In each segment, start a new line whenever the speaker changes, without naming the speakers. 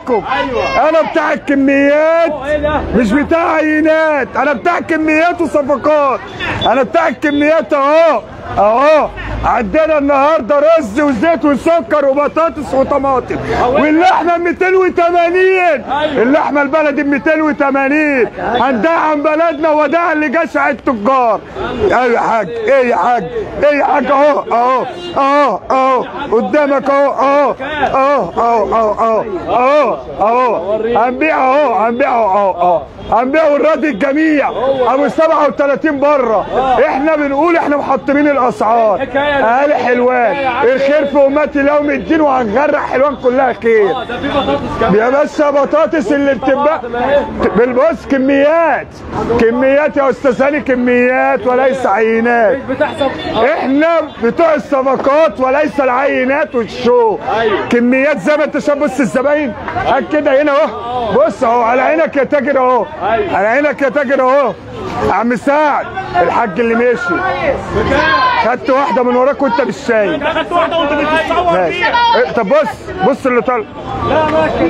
ايوه انا بتاع الكميات مش بتاع عينات انا بتاع كميات وصفقات انا بتاع الكميات اهو اهو عندنا النهارده رز وزيت وسكر وبطاطس وطماطم واللحمه ب 280 اللحمه البلدي ب 280 هندعم بلدنا وداعا لجشع التجار ايه يا حاج ايه يا حاج ايه يا حاج اهو اهو اهو اهو قدامك اهو اهو اهو اهو اهو اهو اهو هنبيع اهو هنبيع اهو اهو هنبيعه الراضي الجميع ابو 37 بره احنا بنقول احنا محطمين الاسعار اهالي حلوان الخير في امتي ليوم الدين وهنغرق حلوان كلها خير
ده في بطاطس كمان
يا باشا بطاطس اللي بتبقى بالبص كميات كميات يا استاذ هاني كميات وليس عينات
بتحسب
احنا بتوع الصفقات وليس العينات والشو
أيوة.
كميات زي ما انت شايف بص الزباين هات كده هنا اهو بص اهو على عينك يا تاجر اهو
أيوة.
على عينك يا تاجر اهو عم سعد الحاج اللي مشي خدت واحده من وراك وانت مش شايف
خدت واحده وانت بتتصور
ماشي إيه، طب بص بص اللي طلع
لا ماشي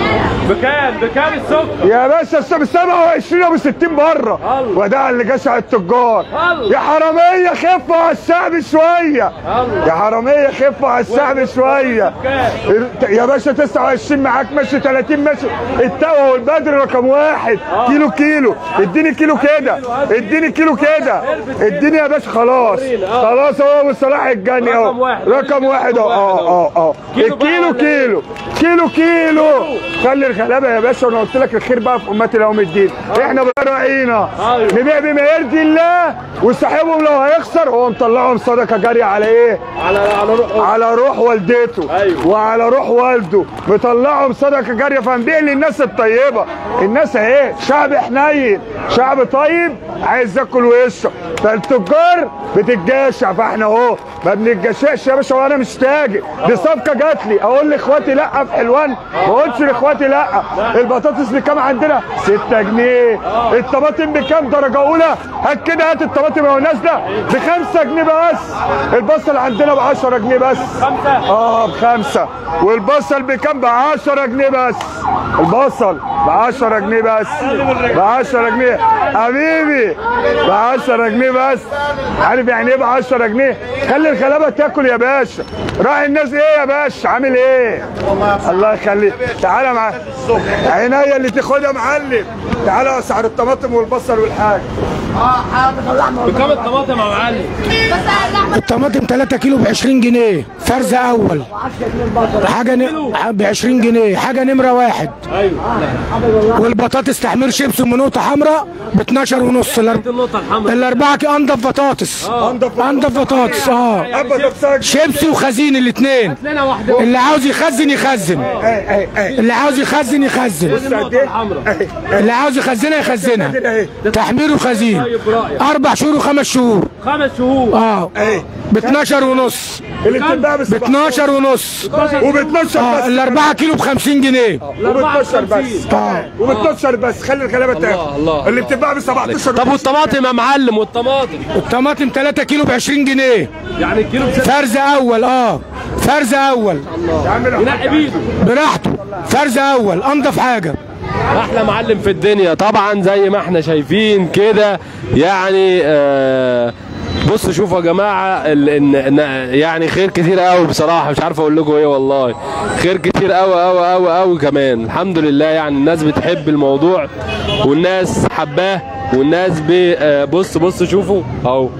بكام بكام السكر
يا باشا السب 27 ابو 60 بره
الله.
وداع اللي جشع التجار
الله.
يا حراميه خفوا على الشعب شويه يا حراميه خفوا على الشعب شويه يا باشا 29 معاك ماشي 30 ماشي التقوى والبدر رقم واحد كيلو كيلو اديني كيلو كده اديني كيلو كده اديني يا باشا خلاص خلاص هو ابو صلاح الجني اهو
رقم واحد.
رقم واحد اهو اه اه اه
كيلو بقى
الكيلو
ولا إيه؟
كيلو كيلو كيلو خلي الغلابه يا باشا وانا قلت لك الخير بقى في امتي يوم الدين احنا راعينا
أيوة.
نبيع بما يرضي الله وصاحبهم لو هيخسر هو مطلعهم صدقه جاريه على ايه؟
على على روح
على روح والدته
أيوة.
وعلى روح والده مطلعهم صدقه جاريه فنبيع للناس الطيبه الناس اهي شعب حنين شعب طيب عايز ياكل ويشرب فالتجار بتتجاشع فاحنا اهو ما بنتجاشعش يا باشا وانا مش تاجر دي صفقه جات لي اقول لاخواتي لا في حلوان ما اقولش لاخواتي لا البطاطس بكام عندنا 6 جنيه الطماطم بكام درجه اولى هات كده هات الطماطم وهي نازله ب 5 جنيه بس البصل عندنا ب 10 جنيه بس
خمسة
اه بخمسة والبصل بكام ب 10 جنيه بس البصل ب 10 جنيه بس ب 10 جنيه حبيبي ب 10 جنيه بس عارف يعني ايه ب 10 جنيه خلي الغلابه تاكل يا باشا راعي الناس ايه يا باشا عامل ايه الله يخليك تعالى معايا عينيا اللي تاخدها يا معلم تعالى اسعار الطماطم والبصل والحاجه
بكام الطماطم يا معلم
الطماطم 3 كيلو ب 20 جنيه فرز اول حاجه ن... ب 20 جنيه حاجه نمره واحد
ايوه
والبطاطس تحمير شيبس ام نقطه حمراء ب 12 ونص الأر...
دي النقطه الحمراء
الاربعه كي انضف بطاطس
انضف
انضف بطاطس اه
ابا نفسك
شيبسي وخزين الاثنين
لنا واحده
اللي عاوز يخزن يخزن
اي اي اي
اللي عاوز يخزن يخزن
النقطه الحمراء
اللي عاوز يخزنها يخزنها
اهي
تحمير وخزين
طيب رايك
اربع شهور وخمس شهور
خمس شهور
اه
اهي
ب 12 ونص
اللي بتتباع
ب 12 ونص
وب 12
اه
بس
الاربعه كيلو ب 50 جنيه
وب 12 بس
اه
وب 12 بس خلي الغلابه تاكل
الله،
اللي بتتباع ب 17
طب والطماطم يا معلم والطماطم
الطماطم 3 كيلو ب 20 جنيه
يعني الكيلو بست
فرز اول اه فرز اول
يا عم لو-
ينقي بيده
براحته فرز اول انضف حاجه
احلى معلم في الدنيا طبعا زي ما احنا شايفين كده يعني آه بصوا شوفوا يا جماعه ال- ان إن- يعني خير كتير قوي بصراحه مش عارف اقول لكم ايه والله خير كتير قوي قوي قوي قوي كمان الحمد لله يعني الناس بتحب الموضوع والناس حباه والناس ب- آه، بص بص شوفوا اهو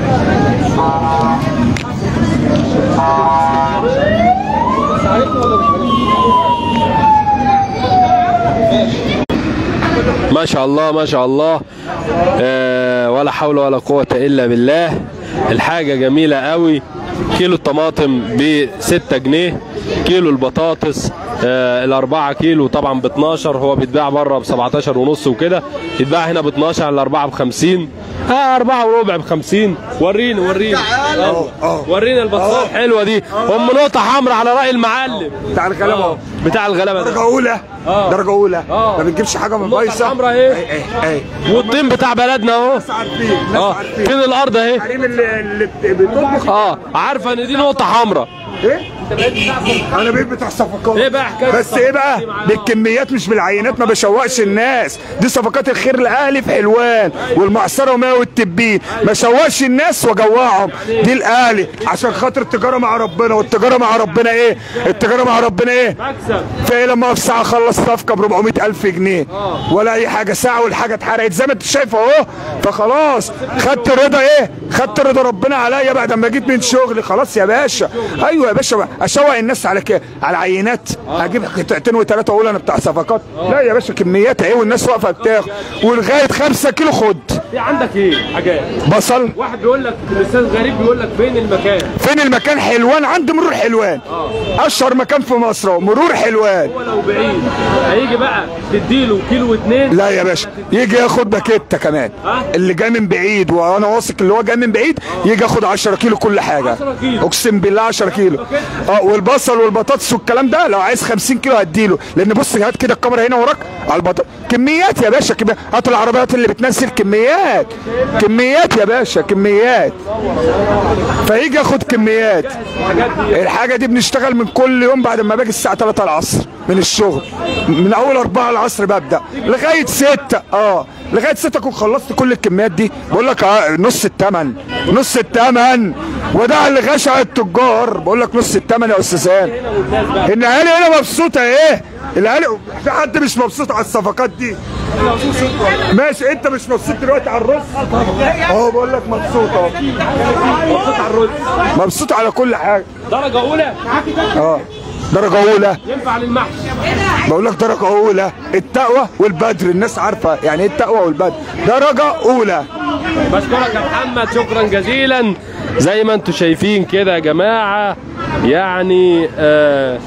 ما شاء الله ما شاء الله آه ولا حول ولا قوة إلا بالله الحاجة جميلة قوي كيلو الطماطم ب 6 جنيه كيلو البطاطس آه الأربعة كيلو طبعا ب 12 هو بيتباع بره ب 17 ونص وكده يتباع هنا ب 12 الأربعة ب 50 اه أربعة وربع ب 50 وريني وريني يلا. وريني البطاطا الحلوة دي أم نقطة حمراء على رأي المعلم
بتاع الغلابه اهو
بتاع الغلابة ده
درجه اولى
آه.
درجه اولى
آه.
ما بتجيبش حاجه من
النقطة
بايظه
الحمراء اهي.
اي اي اي
والطين بتاع بلدنا اهو
ناس عارفين ناس
اه
عارفين
فين الارض اهي
الحريم اللي اللي بت- بتطبخ
اه عارفه ان دي نقطه حمراء
ايه
انت بقيت بتاع صفقات.
انا بقيت بتاع صفقات
ايه بقى حكايه
بس ايه بقى بالكميات مش بالعينات ما بشوقش الناس دي صفقات الخير الاهلي في حلوان والمعصره وما والتبين ما شوقش الناس واجوعهم دي الاهلي عشان خاطر التجاره مع ربنا والتجاره مع ربنا ايه التجاره مع ربنا ايه
مكسب
في لما اقف ساعه اخلص صفقه ب 400 الف جنيه ولا اي حاجه ساعه والحاجه اتحرقت زي ما انت شايف اهو فخلاص خدت رضا ايه خدت رضا ربنا عليا بعد ما جيت من شغلي خلاص يا باشا ايوه يا باشا اشوق الناس على كده على عينات هجيب قطعتين وثلاثه اقول انا بتاع صفقات لا يا باشا كميات اهي والناس واقفه بتاخد ولغايه 5 كيلو خد
في عندك ايه حاجات
بصل
واحد بيقول لك الاستاذ غريب بيقول لك فين المكان
فين المكان حلوان عند مرور حلوان اشهر مكان في مصر أهو، مرور حلوان
هو لو بعيد هيجي بقى تديله كيلو اتنين
لا يا باشا يجي ياخد باكيته كمان
ها؟
اللي جاي من بعيد وانا واثق اللي هو جاي من بعيد يجي ياخد 10 كيلو كل حاجه
10 كيلو.
اقسم بالله 10 كيلو اه والبصل والبطاطس والكلام ده لو عايز 50 كيلو هديله لان بص هات كده الكاميرا هنا وراك على البطاطس كميات يا باشا كميات هات العربيات اللي بتنزل كميات كميات يا باشا كميات فيجي ياخد كميات
الحاجات دي
الحاجه دي بنشتغل من كل يوم بعد ما باجي الساعه 3 العصر من الشغل من اول 4 العصر ببدا لغايه 6 اه لغايه 6 اكون خلصت كل الكميات دي بقول لك آه نص الثمن نص الثمن وده اللي غشع التجار بقول لك نص الثمن يا استاذان العيال هنا مبسوطه ايه العيال في حد مش مبسوط على الصفقات دي ماشي انت مش مبسوط دلوقتي على الرز اهو بقول لك مبسوط اهو
مبسوط على الرز
مبسوط على كل حاجه
درجه اولى
اه درجه اولى
ينفع للمحشي
بقول لك درجة أولى التقوى والبدر الناس عارفة يعني إيه التقوى والبدر درجة أولى
بشكرك يا محمد شكرا جزيلا زي ما انتم شايفين كده يا جماعه يعني آه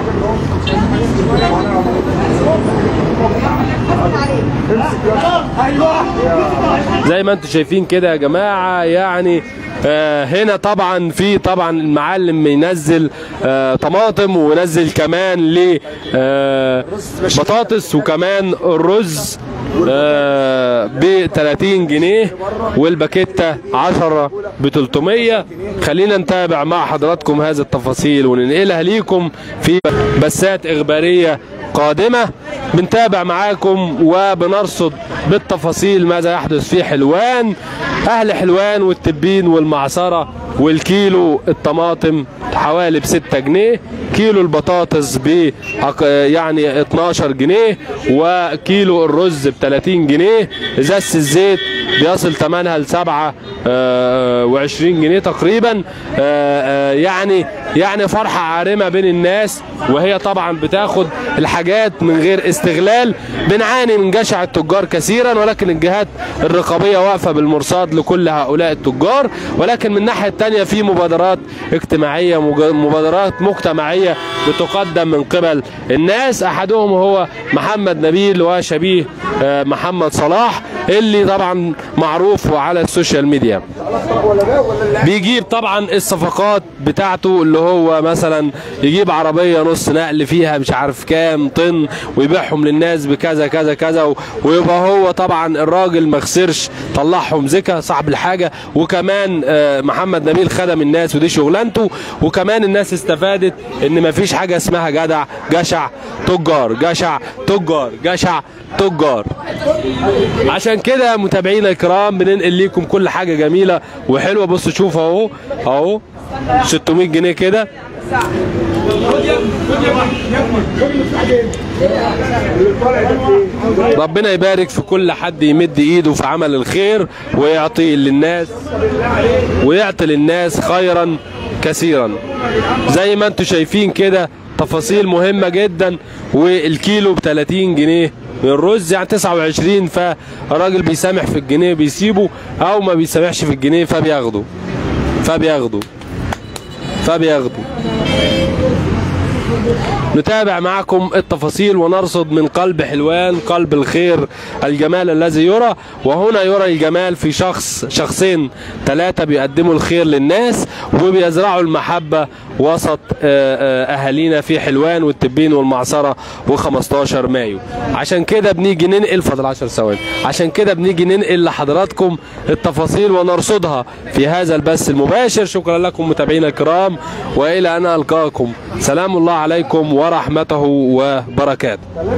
زي ما انتم شايفين كده يا جماعه يعني آه هنا طبعا في طبعا المعلم ينزل آه طماطم وينزل كمان ل آه بطاطس وكمان الرز ب 30 جنيه والباكيتة 10 ب 300 خلينا نتابع مع حضراتكم هذه التفاصيل وننقلها ليكم في بسات إخبارية قادمة بنتابع معاكم وبنرصد بالتفاصيل ماذا يحدث في حلوان أهل حلوان والتبين والمعصرة والكيلو الطماطم حوالي ب 6 جنيه كيلو البطاطس ب يعني 12 جنيه وكيلو الرز ب 30 جنيه ازازه الزيت بيصل ثمنها ل 27 جنيه تقريبا آه، آه، يعني يعني فرحه عارمه بين الناس وهي طبعا بتاخد الحاجات من غير استغلال بنعاني من جشع التجار كثيرا ولكن الجهات الرقابيه واقفه بالمرصاد لكل هؤلاء التجار ولكن من الناحيه الثانيه في مبادرات اجتماعيه مج- مبادرات مجتمعيه بتقدم من قبل الناس احدهم هو محمد نبيل وشبيه آه، محمد صلاح اللي طبعا معروف على السوشيال ميديا بيجيب طبعا الصفقات بتاعته اللي هو مثلا يجيب عربية نص نقل فيها مش عارف كام طن ويبيعهم للناس بكذا كذا كذا و- ويبقى هو طبعا الراجل ما خسرش طلعهم زكا صاحب الحاجة وكمان آه، محمد نبيل خدم الناس ودي شغلانته وكمان الناس استفادت ان مفيش حاجة اسمها جدع جشع تجار جشع تجار جشع تجار عشان كده متابعينا الكرام بننقل لكم كل حاجه جميله وحلوه بصوا شوف اهو اهو 600 جنيه كده ربنا يبارك في كل حد يمد ايده في عمل الخير ويعطي للناس ويعطي للناس خيرا كثيرا زي ما انتم شايفين كده تفاصيل مهمة جدا والكيلو ب 30 جنيه من الرز يعني 29 فالراجل بيسامح في الجنيه بيسيبه او ما بيسامحش في الجنيه فبياخده فبياخده فبياخده نتابع معكم التفاصيل ونرصد من قلب حلوان قلب الخير الجمال الذي يرى وهنا يرى الجمال في شخص شخصين ثلاثة بيقدموا الخير للناس وبيزرعوا المحبة وسط آه، آه، أهالينا في حلوان والتبين والمعصرة و15 مايو عشان كده بنيجي ننقل فضل 10 ثواني عشان كده بنيجي ننقل لحضراتكم التفاصيل ونرصدها في هذا البث المباشر شكرا لكم متابعينا الكرام وإلى أن ألقاكم سلام الله عليكم ورحمته وبركاته